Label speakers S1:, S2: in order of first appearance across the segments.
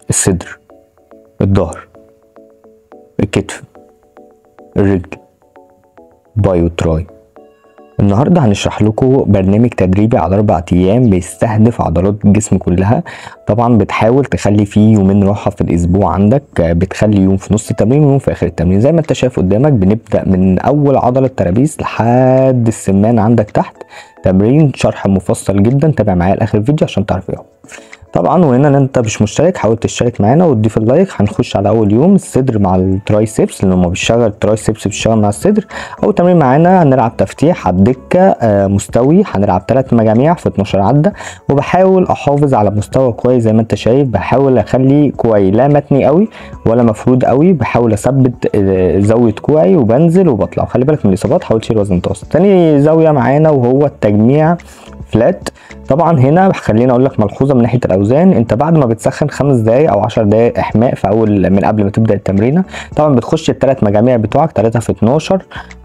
S1: الصدر الظهر الكتف الرجل باي وتراي النهارده هنشرح لكم برنامج تدريبي على اربع ايام بيستهدف عضلات الجسم كلها طبعا بتحاول تخلي فيه يومين راحه في الاسبوع عندك بتخلي يوم في نص التمرين ويوم في اخر التمرين زي ما انت شايف قدامك بنبدا من اول عضله ترابيز لحد السمان عندك تحت تمرين شرح مفصل جدا تابع معايا لاخر الفيديو عشان تعرف ايه هو. طبعا وهنا ان انت مش مشترك حاول تشترك معانا وتضيف اللايك هنخش على اول يوم الصدر مع الترايسبس لان هو بيشتغل الترايسبس بيشتغل مع الصدر اول تمرين معانا هنلعب تفتيح على الدكه آه مستوي هنلعب ثلاث مجاميع في 12 عده وبحاول احافظ على مستوى كويس زي ما انت شايف بحاول اخلي كوعي لا متني قوي ولا مفرود قوي بحاول اثبت آه زاويه كوعي وبنزل وبطلع وخلي بالك من الاصابات حاول تشيل وزن متوسط تاني زاويه معانا وهو التجميع فلات طبعا هنا خليني اقول لك ملحوظه من ناحيه الاوزان انت بعد ما بتسخن خمس دقائق او 10 دقائق احماء في اول من قبل ما تبدا التمرينه طبعا بتخش الثلاث مجاميع بتوعك 3 في 12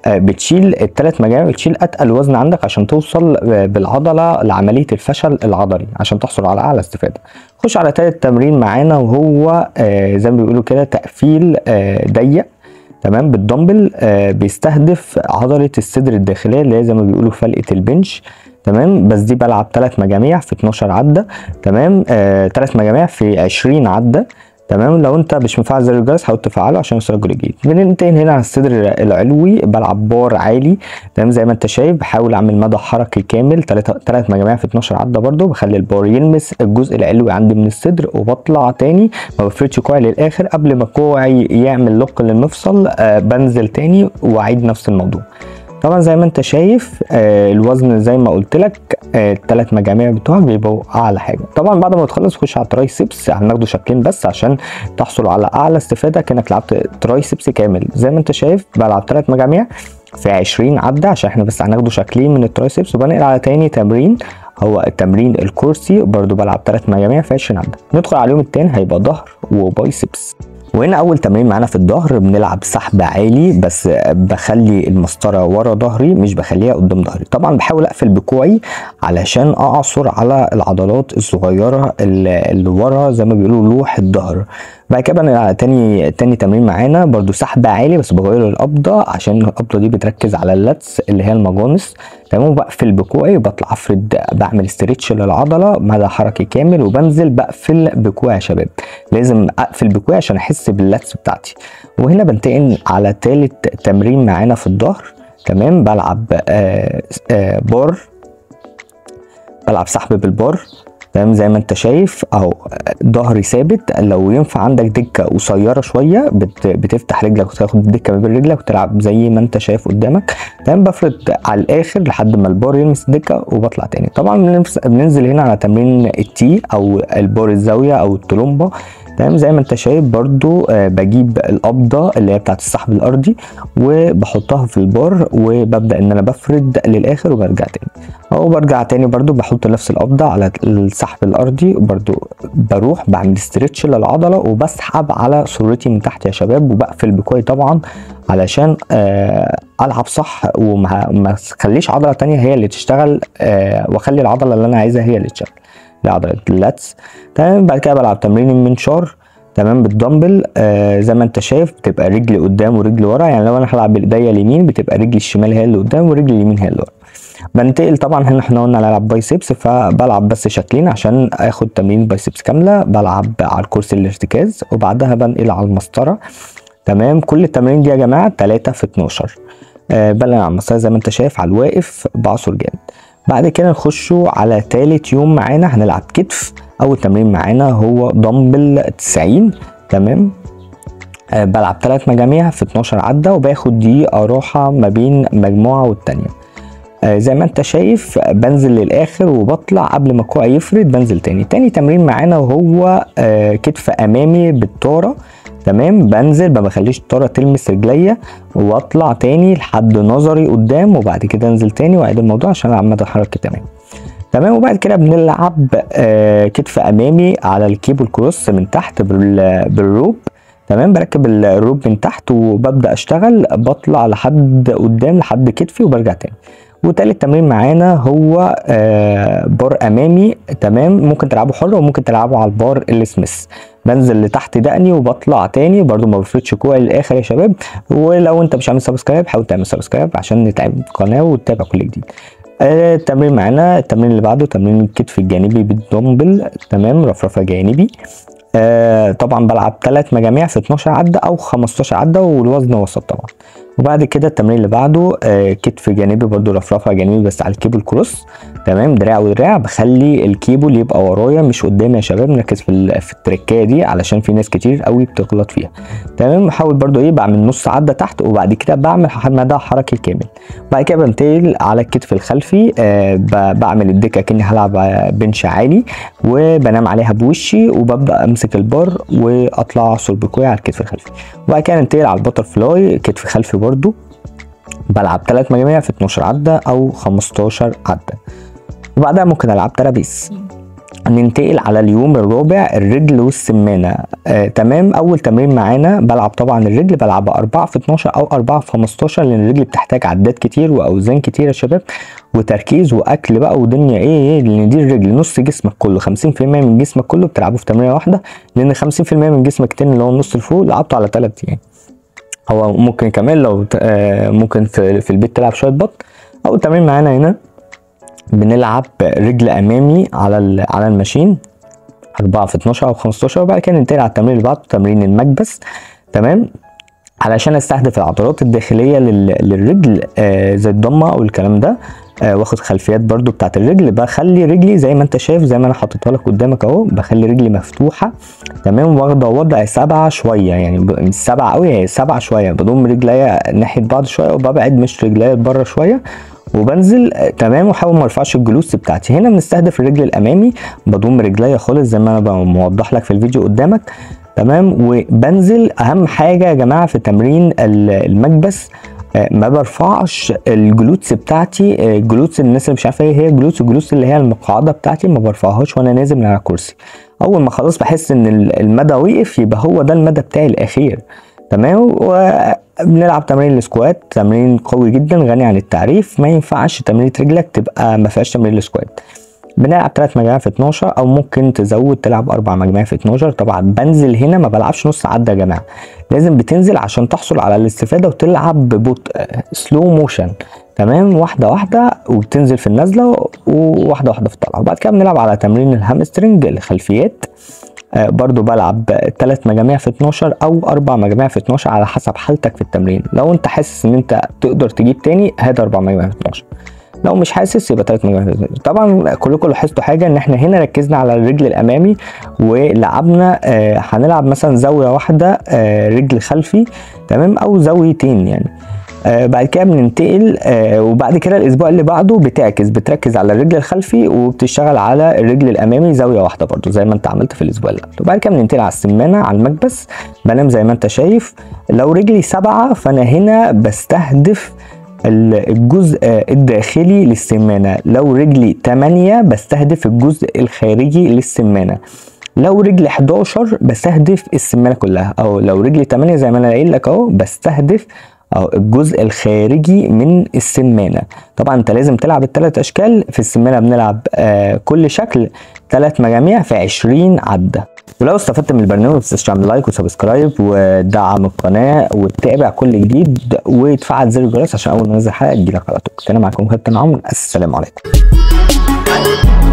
S1: بتشيل الثلاث مجاميع بتشيل اتقل وزن عندك عشان توصل بالعضله لعمليه الفشل العضلي عشان تحصل على اعلى استفاده خش على ثالث تمرين معانا وهو زي ما بيقولوا كده تقفيل ضيق تمام بالدمبل آه بيستهدف عضله الصدر الداخليه اللي هي زي ما بيقولوا فلقه البنش تمام بس دي بلعب 3 مجاميع في 12 عده تمام آه 3 مجاميع في 20 عده تمام لو انت مش مفعل زر الجرس حاول تفعله عشان يوصلك جول جديد بننتقل هنا على الصدر العلوي بلعب بار عالي تمام زي ما انت شايف بحاول اعمل مدى حركي كامل 3 3 مجاميع في 12 عده برده بخلي البار يلمس الجزء العلوي عندي من الصدر وبطلع تاني ما بفردش كوعي للاخر قبل ما كوعي يعمل لوك للمفصل آه بنزل تاني واعيد نفس الموضوع طبعا زي ما انت شايف آه الوزن زي ما قلت لك الثلاث آه مجاميع بتوعك بيبقوا اعلى حاجه طبعا بعد ما تخلص خش على الترايسبس هناخده شكلين بس عشان تحصل على اعلى استفاده كانك لعبت ترايسبس كامل زي ما انت شايف بلعب ثلاث مجاميع في 20 عده عشان احنا بس هناخده شكلين من الترايسبس وبنقل على تاني تمرين هو التمرين الكرسي برضو بلعب ثلاث مجاميع في 20 عده ندخل على اليوم التاني هيبقى ظهر وبايسبس وهنا اول تمرين معانا في الظهر بنلعب سحب عالي بس بخلي المسطره ورا ظهري مش بخليها قدام ظهري طبعا بحاول اقفل بكوعي علشان اعصر على العضلات الصغيره اللي ورا زي ما بيقولوا لوح الظهر بعد كده بنقل على تاني تاني تمرين معانا برضو سحب عالي بس بغير القبضه عشان القبضه دي بتركز على اللتس اللي هي المجانس تمام وبقفل بكوعي وبطلع افرد بعمل استريتش للعضله مدى حركي كامل وبنزل بقفل بكوعي يا شباب لازم اقفل بكوعي عشان احس باللتس بتاعتي وهنا بنتقل على تالت تمرين معانا في الظهر تمام بلعب آآ آآ بار بلعب سحب بالبار تمام زي ما انت شايف اهو ظهري ثابت لو ينفع عندك دكه قصيره شويه بت بتفتح رجلك وتاخد الدكه ما بين رجلك وتلعب زي ما انت شايف قدامك تمام بفرد على الاخر لحد ما البار يلمس الدكه وبطلع تاني طبعا بننزل هنا على تمرين التي او البار الزاويه او التلومبه تمام زي ما انت شايف برضو آه بجيب القبضه اللي هي بتاعت السحب الارضي وبحطها في البار وببدا ان انا بفرد للاخر وبرجع تاني اهو برجع تاني برضو بحط نفس القبضه على السحب الارضي برضو بروح بعمل استرتش للعضله وبسحب على سرتي من تحت يا شباب وبقفل بكوي طبعا علشان آه العب صح وما اخليش عضله تانية هي اللي تشتغل آه واخلي العضله اللي انا عايزها هي اللي تشتغل لعضله اللاتس تمام بعد كده بلعب تمرين المنشار تمام بالدمبل آه زي ما انت شايف بتبقى رجل قدام ورجل ورا يعني لو انا هلعب بايديا اليمين بتبقى رجلي الشمال هي اللي قدام ورجلي اليمين هي اللي ورا بنتقل طبعا هنا احنا قلنا هنلعب بايسبس فبلعب بس شكلين عشان اخد تمرين بايسبس كامله بلعب على الكرسي الارتكاز وبعدها بنقل على المسطره تمام كل التمارين دي يا جماعه 3 في 12 آه بلعب على المسطره زي ما انت شايف على الواقف بعصر جامد بعد كده نخشوا على تالت يوم معانا هنلعب كتف اول تمرين معانا هو دمبل 90 تمام أه بلعب 3 مجاميع في 12 عده وباخد دقيقه راحه ما بين مجموعه والتانيه أه زي ما انت شايف بنزل للاخر وبطلع قبل ما كوعي يفرد بنزل تاني تاني تمرين معانا وهو أه كتف امامي بالطاره تمام بنزل ما بخليش الطاره تلمس رجليا واطلع تاني لحد نظري قدام وبعد كده انزل تاني واعيد الموضوع عشان العب مدى حركه تمام تمام وبعد كده بنلعب آه كتف امامي على الكيبل كروس من تحت بالروب تمام بركب الروب من تحت وببدا اشتغل بطلع لحد قدام لحد كتفي وبرجع تاني وتالت تمرين معانا هو آه بار امامي تمام ممكن تلعبه حر وممكن تلعبه على البار السميث بنزل لتحت دقني وبطلع تاني برضو ما بفردش كوعي للاخر يا شباب ولو انت مش عامل سبسكرايب حاول تعمل سبسكرايب عشان نتابع القناه وتتابع كل جديد آه، التمرين معانا التمرين اللي بعده تمرين الكتف الجانبي بالدمبل تمام رفرفه جانبي آه طبعا بلعب 3 مجاميع في 12 عده او 15 عده والوزن وسط طبعا وبعد كده التمرين اللي بعده آه كتف جانبي برضو رفرفه جانبي بس على الكيبل كروس تمام دراع ودراع بخلي الكيبل يبقى ورايا مش قدامي يا شباب نركز في, ال- في التركايه دي علشان في ناس كتير قوي بتغلط فيها تمام بحاول برضو ايه بعمل نص عده تحت وبعد كده بعمل مدى حركي كامل بعد كده بنتقل على الكتف الخلفي آه ب- بعمل الدكه كاني هلعب آه، بنش عالي وبنام عليها بوشي وببدا امسك البار واطلع اعصر بكوعي على الكتف الخلفي وبعد كده ننتقل على البتر فلاي كتف خلفي برضو بلعب 3 مجاميع في 12 عده او 15 عده وبعدها ممكن العب ترابيز ننتقل على اليوم الرابع الرجل والسمانه آه تمام اول تمرين معانا بلعب طبعا الرجل بلعب 4 في 12 او 4 في 15 لان الرجل بتحتاج عدات كتير واوزان كتير يا شباب وتركيز واكل بقى ودنيا ايه ايه لان دي الرجل نص جسمك كله 50% من جسمك كله بتلعبه في تمرينه واحده لان 50% من جسمك التاني اللي هو النص اللي فوق لعبته على 3 ايام هو ممكن كمان لو ت- آه، ممكن في, في البيت تلعب شويه بط اول تمرين معانا هنا بنلعب رجل امامي على ال- على الماشين 4 في 12 او 15 وبعد كده ننتقل على التمرين اللي بعده تمرين المكبس تمام علشان استهدف العضلات الداخليه لل- للرجل آه زي الضمه او الكلام ده آه واخد خلفيات برضو بتاعت الرجل بخلي رجلي زي ما انت شايف زي ما انا حاططها لك قدامك اهو بخلي رجلي مفتوحه تمام واخده وضع سبعه شويه يعني ب- مش سبعه قوي هي سبعه شويه بضم رجليا ناحيه بعض شويه وببعد مش رجليا بره شويه وبنزل آه، تمام واحاول ما ارفعش الجلوس بتاعتي هنا بنستهدف الرجل الامامي بضم رجليا خالص زي ما انا بقى موضح لك في الفيديو قدامك تمام وبنزل اهم حاجه يا جماعه في تمرين ال- المكبس آه، ما برفعش الجلوتس بتاعتي آه، الجلوتس الناس اللي مش عارفه ايه هي الجلوتس الجلوتس اللي هي المقعده بتاعتي ما برفعهاش وانا نازل من على الكرسي اول ما خلاص بحس ان ال- المدى وقف يبقى هو ده المدى بتاعي الاخير تمام وبنلعب تمرين السكوات تمرين قوي جدا غني عن التعريف ما ينفعش تمرين رجلك تبقى ما فيهاش تمرين السكوات بنلعب 3 مجاميع في 12 او ممكن تزود تلعب 4 مجاميع في 12 طبعا بنزل هنا ما بلعبش نص عده يا جماعه لازم بتنزل عشان تحصل على الاستفاده وتلعب ببطء سلو موشن تمام واحده واحده وبتنزل في النزله وواحده واحده في الطلعه وبعد كده بنلعب على تمرين الهامسترنج الخلفيات آه، برضو بلعب 3 مجاميع في 12 او 4 مجاميع في 12 على حسب حالتك في التمرين لو انت حاسس ان انت تقدر تجيب تاني هات 4 مجاميع في 12 لو مش حاسس يبقى 3 مجاميع في 12 طبعا كلكم لاحظتوا حاجه ان احنا هنا ركزنا على الرجل الامامي ولعبنا آه هنلعب مثلا زاويه واحده آه رجل خلفي تمام او زاويتين يعني آه بعد كده بننتقل آه وبعد كده الاسبوع اللي بعده بتعكس بتركز على الرجل الخلفي وبتشتغل على الرجل الامامي زاويه واحده برضو زي ما انت عملت في الاسبوع اللي قبله وبعد كده بننتقل على السمانه على المكبس بنام زي ما انت شايف لو رجلي سبعه فانا هنا بستهدف ال- الجزء الداخلي للسمانه لو رجلي 8 بستهدف الجزء الخارجي للسمانه لو رجلي 11 بستهدف السمانه كلها او لو رجلي 8 زي ما انا قايل لك اهو بستهدف او الجزء الخارجي من السمانه طبعا انت لازم تلعب الثلاث اشكال في السمانه بنلعب آه كل شكل ثلاث مجاميع في 20 عده ولو استفدت من البرنامج ما تنساش تعمل لايك وسبسكرايب ودعم القناه وتتابع كل جديد وتفعل زر الجرس عشان اول ما انزل حلقه تجيلك على طول كان معاكم كابتن عمرو السلام عليكم